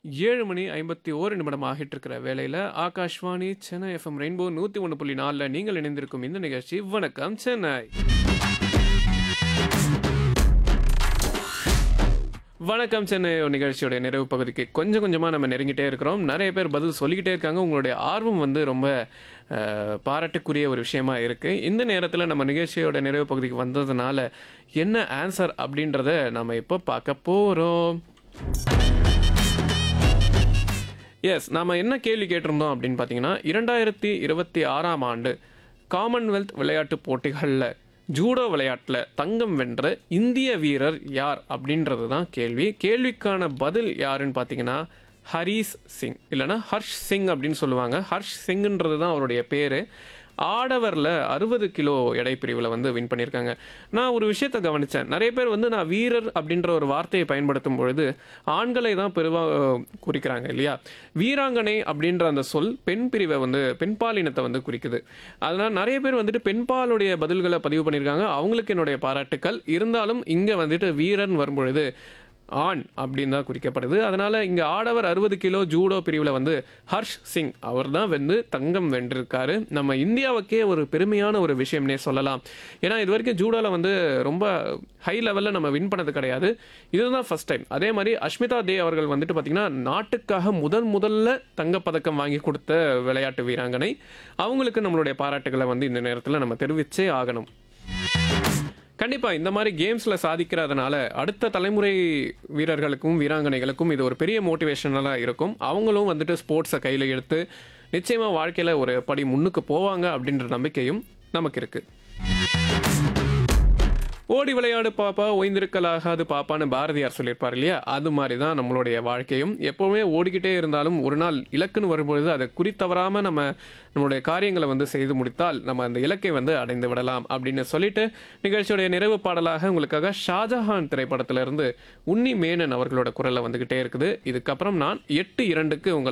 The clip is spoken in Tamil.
ஏழு மணி ஐம்பத்தி ஓரு நிமிடம் ஆகிட்டு இருக்கிற வேளையில் ஆகாஷ்வாணி சென்னை எஃப்எம் ரெயின்போ நூற்றி ஒன்று புள்ளி நாலில் நீங்கள் இணைந்திருக்கும் இந்த நிகழ்ச்சி வணக்கம் சென்னை வணக்கம் சென்னை நிகழ்ச்சியோட நிறைவு பகுதிக்கு கொஞ்சம் கொஞ்சமாக நம்ம நெருங்கிட்டே இருக்கிறோம் நிறைய பேர் பதில் சொல்லிக்கிட்டே இருக்காங்க உங்களுடைய ஆர்வம் வந்து ரொம்ப அஹ், பாராட்டுக்குரிய ஒரு விஷயமா இருக்குது இந்த நேரத்தில் நம்ம நிகழ்ச்சியோட நிறைவு பகுதிக்கு வந்ததுனால என்ன ஆன்சர் அப்படின்றத நம்ம இப்போ பார்க்க போகிறோம் எஸ் நாம என்ன கேள்வி கேட்டிருந்தோம் அப்படின்னு பார்த்தீங்கன்னா இரண்டாயிரத்தி இருபத்தி ஆறாம் ஆண்டு காமன்வெல்த் விளையாட்டுப் போட்டிகளில் ஜூடோ விளையாட்டில் தங்கம் வென்ற இந்திய வீரர் யார் அப்படின்றது தான் கேள்வி கேள்விக்கான பதில் யாருன்னு பார்த்தீங்கன்னா ஹரீஸ் சிங் இல்லைன்னா ஹர்ஷ் சிங் அப்படின்னு சொல்லுவாங்க ஹர்ஷ் சிங்ன்றது தான் அவருடைய பேர் ஆடவரில் அறுபது கிலோ எடை பிரிவில் வந்து வின் பண்ணியிருக்காங்க நான் ஒரு விஷயத்தை கவனித்தேன் நிறைய பேர் வந்து நான் வீரர் அப்படின்ற ஒரு வார்த்தையை பயன்படுத்தும் பொழுது ஆண்களை தான் பெருவாக குறிக்கிறாங்க இல்லையா வீராங்கனை அப்படின்ற அந்த சொல் பெண் பிரிவை வந்து பெண்பாலினத்தை வந்து குறிக்குது அதனால் நிறைய பேர் வந்துட்டு பெண்பாலுடைய பதில்களை பதிவு பண்ணியிருக்காங்க அவங்களுக்கு என்னுடைய பாராட்டுக்கள் இருந்தாலும் இங்கே வந்துட்டு வீரன் வரும்பொழுது ஆண் அப்படின்னு தான் குறிக்கப்படுது அதனால இங்க ஆடவர் அறுபது கிலோ ஜூடோ பிரிவில் வந்து ஹர்ஷ் சிங் அவர் தான் வந்து தங்கம் வென்றிருக்காரு நம்ம இந்தியாவுக்கே ஒரு பெருமையான ஒரு விஷயம்னே சொல்லலாம் ஏன்னா இது வரைக்கும் ஜூடோவில் வந்து ரொம்ப ஹை லெவலில் நம்ம வின் பண்ணது கிடையாது இதுதான் ஃபர்ஸ்ட் டைம் அதே மாதிரி அஷ்மிதா தே அவர்கள் வந்துட்டு பார்த்தீங்கன்னா நாட்டுக்காக முதன் முதல்ல தங்கப்பதக்கம் வாங்கி கொடுத்த விளையாட்டு வீராங்கனை அவங்களுக்கு நம்மளுடைய பாராட்டுகளை வந்து இந்த நேரத்தில் நம்ம தெரிவிச்சே ஆகணும் கண்டிப்பா இந்த மாதிரி கேம்ஸ்ல சாதிக்கிறதுனால அடுத்த தலைமுறை வீரர்களுக்கும் வீராங்கனைகளுக்கும் இது ஒரு பெரிய மோட்டிவேஷனலாக இருக்கும் அவங்களும் வந்துட்டு ஸ்போர்ட்ஸை கையில் எடுத்து நிச்சயமா வாழ்க்கையில ஒரு படி முன்னுக்கு போவாங்க அப்படின்ற நம்பிக்கையும் நமக்கு இருக்கு ஓடி விளையாடு பாப்பா ஓய்ந்திருக்கலாகாது பாப்பான்னு பாரதியார் சொல்லியிருப்பார் இல்லையா அது மாதிரி தான் நம்மளுடைய வாழ்க்கையும் எப்போவுமே ஓடிக்கிட்டே இருந்தாலும் ஒரு நாள் இலக்குன்னு வரும்பொழுது அதை குறித்தவராமல் நம்ம நம்மளுடைய காரியங்களை வந்து செய்து முடித்தால் நம்ம அந்த இலக்கை வந்து அடைந்து விடலாம் அப்படின்னு சொல்லிட்டு நிகழ்ச்சியுடைய நிறைவு பாடலாக உங்களுக்காக ஷாஜஹான் திரைப்படத்திலிருந்து உன்னி மேனன் அவர்களோட குரலில் வந்துக்கிட்டே இருக்குது இதுக்கப்புறம் நான் எட்டு இரண்டுக்கு உங்களை